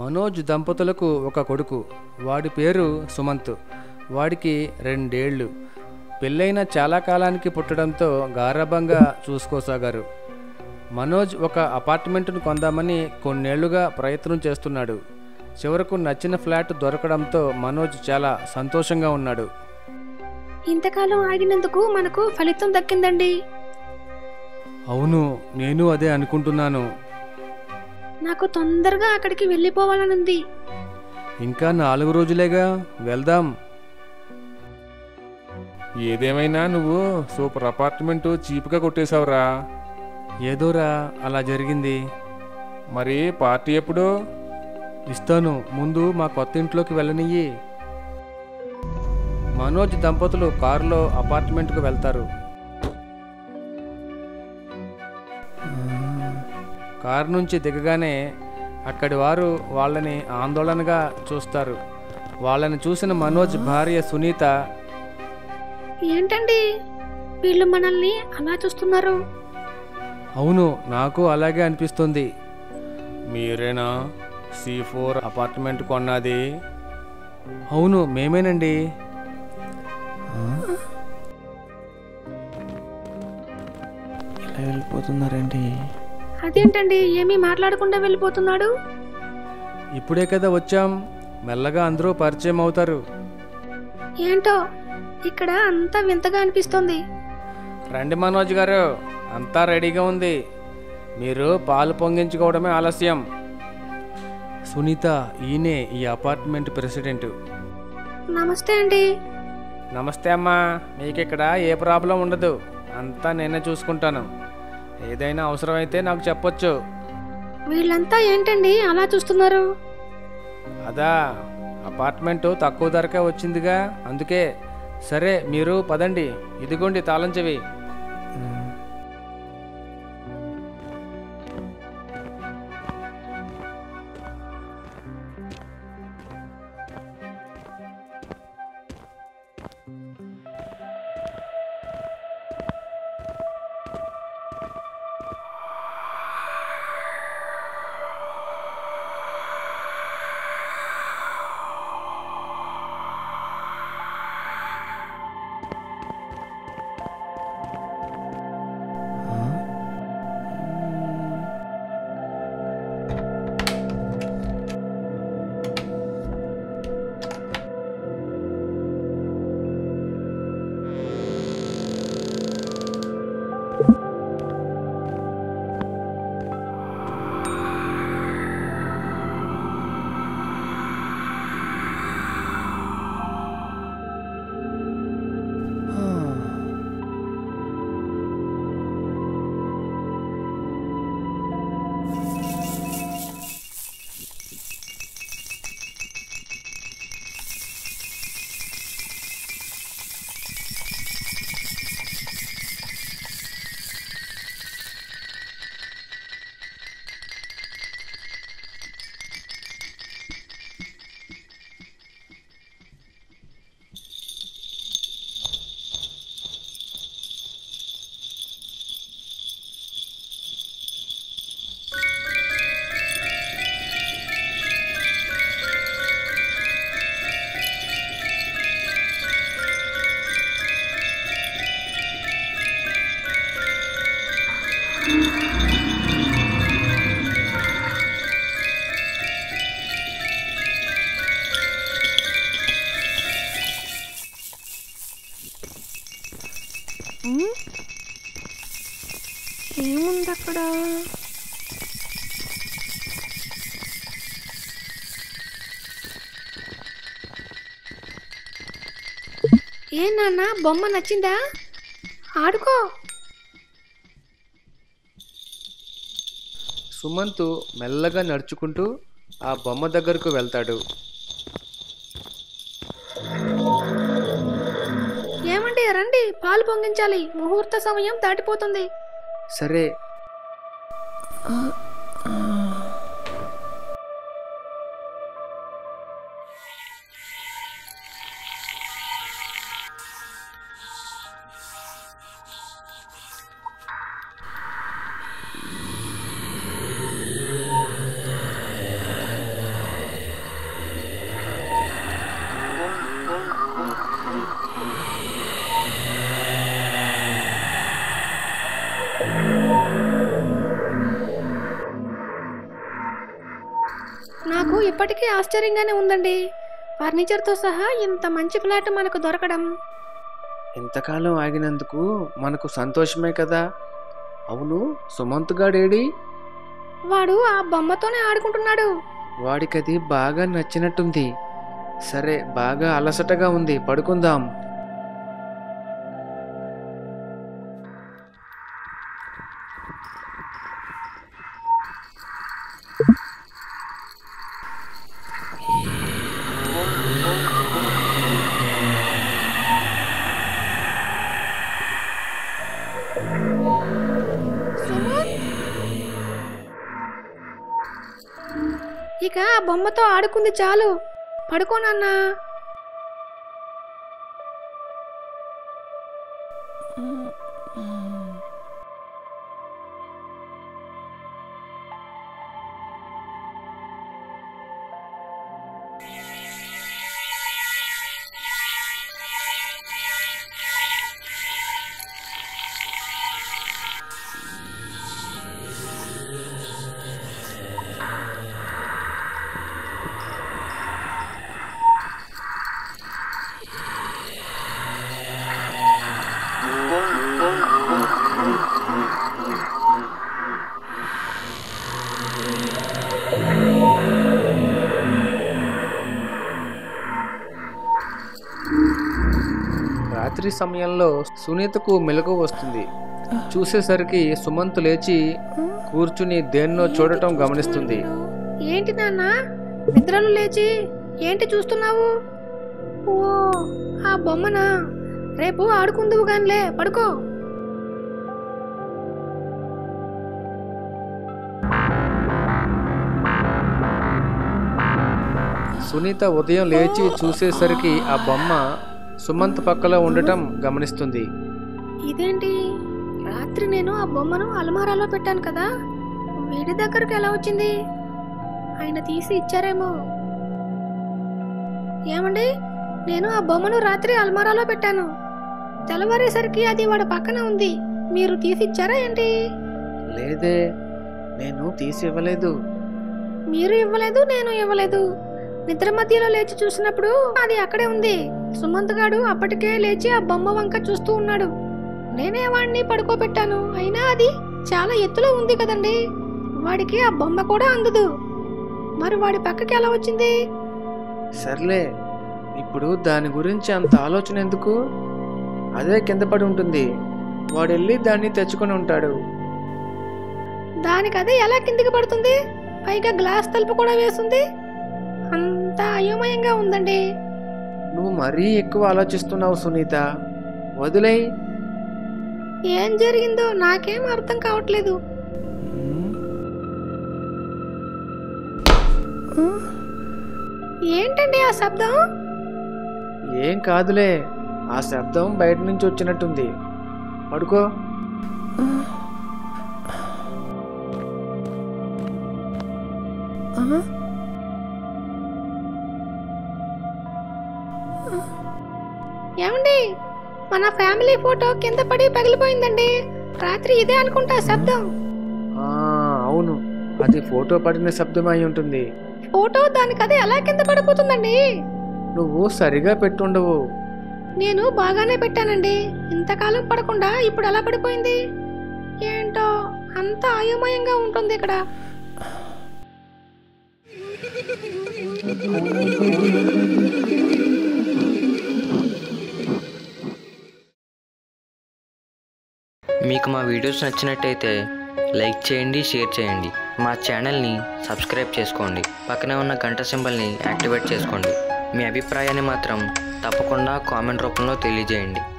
మనోజ్ దంపతులకు ఒక కొడుకు వాడి పేరు సుమంత్ వాడికి రెండేళ్ళు పెళ్ళైన చాలా కాలానికి పుట్టడంతో గారాభంగా చూసుకోసాగారు మనోజ్ ఒక అపార్ట్మెంట్ను కొందామని కొన్నేళ్లుగా ప్రయత్నం చేస్తున్నాడు చివరకు నచ్చిన ఫ్లాట్ దొరకడంతో మనోజ్ చాలా సంతోషంగా ఉన్నాడు ఇంతకాలం ఆగినందుకు మనకు ఫలితం దక్కిందండి అవును నేను అదే అనుకుంటున్నాను నాకు తొందరగా అక్కడికి వెళ్ళిపోవాలనుంది ఇంకా నాలుగు రోజులేగా వెళ్దాం ఏదేమైనా నువ్వు సూపర్ అపార్ట్మెంట్ చీప్గా కొట్టేశావురా ఏదోరా అలా జరిగింది మరి పార్టీ ఎప్పుడు ఇస్తాను ముందు మా కొత్త ఇంట్లోకి వెళ్ళనియ్యి మనోజ్ దంపతులు కారులో అపార్ట్మెంట్కు వెళ్తారు కారు నుంచి దిగగానే అక్కడి వారు వాళ్ళని ఆందోళనగా చూస్తారు వాళ్ళని చూసిన మనోజ్ భార్య సునీత ఏంటండి వీళ్ళు మనల్ని అలా చూస్తున్నారు అవును నాకు అలాగే అనిపిస్తుంది మీరేనా సి ఫోర్ అపార్ట్మెంట్ కొన్నది అవును మేమేనండి ఇలా వెళ్ళిపోతున్నారేంటి అదేంటండి ఏమీ మాట్లాడకుండా వెళ్ళిపోతున్నాడు ఇప్పుడే కదా వచ్చాం మెల్లగా అందరూ పరిచయం అవుతారు ఏంటో ఇక్కడ అంతా వింతగా అనిపిస్తుంది రండి మనోజ్ గారు అంతా రెడీగా ఉంది మీరు పాలు పొంగించుకోవడమే ఆలస్యం సునీత ఈయనే ఈ అపార్ట్మెంట్ ప్రెసిడెంట్ నమస్తే అండి నమస్తే అమ్మా మీకు ఇక్కడ ఏ ప్రాబ్లం ఉండదు అంతా నేనే చూసుకుంటాను ఏదైనా అవసరమైతే నాకు చెప్పొచ్చు వీళ్ళంతా ఏంటండి అలా చూస్తున్నారు అదా అపార్ట్మెంట్ తక్కువ ధరకే వచ్చిందిగా అందుకే సరే మీరు పదండి ఇదిగోండి తాళం చెవి ఏముంది అక్కడ ఏ నాన్న బొమ్మ నచ్చిందా ఆడుకో సుమంత్ మెల్లగా నడుచుకుంటూ ఆ బొమ్మ దగ్గరకు వెళ్తాడు ఏమండి రండి పాలు పొంగించాలి ముహూర్త సమయం దాటిపోతుంది సరే ఇప్పటికీ ఆశ్చర్యంగానే ఉందండి ఫర్నిచర్తో సహా ఇంత మంచి ఫ్లాట్ మనకు దొరకడం ఇంతకాలం ఆగినందుకు మనకు సంతోషమే కదా అవును సుమంత్ గాడేడి వాడు ఆ బొమ్మతోనే ఆడుకుంటున్నాడు వాడికది బాగా నచ్చినట్టుంది సరే బాగా అలసటగా ఉంది పడుకుందాం ఇక ఆ బొమ్మతో ఆడుకుంది చాలు పడుకోనన్నా రాత్రి సమయంలో సునీతకు మెలకు వస్తుంది చూసేసరికి సుమంత్ లేచి కూర్చుని దేన్నో చూడటం గమనిస్తుంది ఏంటి నాన్న నిద్రలు లేచి ఏంటి చూస్తున్నావు ఓ ఆ బొమ్మనా రేపు ఆడుకుందువు గానిలే పడుకో సునీత ఉదయం లేచి చూసేసరికి ఆ బొమ్మ సుమంత్ పక్కలో ఉండటం గమనిస్తుంది ఇదేంటి రాత్రి నేను ఆ బొమ్మను అలమారాలో పెట్టాను కదా వీడి దగ్గరికి ఎలా వచ్చింది ఆయన తీసి ఇచ్చారేమో ఏమండి నేను ఆ బొమ్మను రాత్రి అల్మారాలో పెట్టాను తెల్లవారేసరికి అది వాడి పక్కన ఉంది మీరు తీసి ఇచ్చారా ఏంటి లేదే నేను తీసి ఇవ్వలేదు మీరు ఇవ్వలేదు నేను ఇవ్వలేదు నిద్ర మధ్యలో లేచి చూసినప్పుడు అది అక్కడే ఉంది సుమంత్ గాడు అప్పటికే లేచి ఆ బొమ్మ వంక చూస్తూ ఉన్నాడు నేనే వాడిని పడుకోబెట్టాను అయినా అది చాలా ఎత్తులో ఉంది కదండి వాడికి ఆ బొమ్మ కూడా అందదు మరి వాడి పక్కకి ఎలా వచ్చింది సర్లే ఇప్పుడు దాని గురించి అంత ఆలోచన ఎందుకు అదే కింద పడి ఉంటుంది వాడెళ్ళి దాన్ని తెచ్చుకొని ఉంటాడు దానికి అదే ఎలా కిందికి పడుతుంది పైగా గ్లాస్ తలుపు కూడా వేస్తుంది అంత అయోమయంగా ఉందండి నువ్వు మరీ ఎక్కువ ఆలోచిస్తున్నావు సునీత వదిలేయ్ ఏం జరిగిందో నాకేం అర్థం కావట్లేదు ఏంటండి ఆ శబ్దం ఏం కాదులే ఆ శబ్దం బయట నుంచి వచ్చినట్టుంది పడుకో ఏమండి మన ఫ్యామిలీ ఫోటో కింద పడి పగిలిపోయిందండి రాత్రి ఇదే అనుకుంటా శబ్దం ఆ, అవును అది ఫోటో పడిన శబ్దం అయి ఉంటుంది ఫోటో దానికి అదే ఎలా కింద పడిపోతుందండి నువ్వు సరిగా పెట్టుండవు నేను బాగానే పెట్టానండి ఇంతకాలం పడకుండా ఇప్పుడు ఎలా పడిపోయింది ఏంటో అంత అయోమయంగా ఉంటుంది ఇక్కడ మీకు మా వీడియోస్ నచ్చినట్టయితే లైక్ చేయండి షేర్ చేయండి మా ఛానల్ని సబ్స్క్రైబ్ చేసుకోండి పక్కనే ఉన్న గంట సింబల్ని యాక్టివేట్ చేసుకోండి మీ అభిప్రాయాన్ని మాత్రం తప్పకుండా కామెంట్ రూపంలో తెలియజేయండి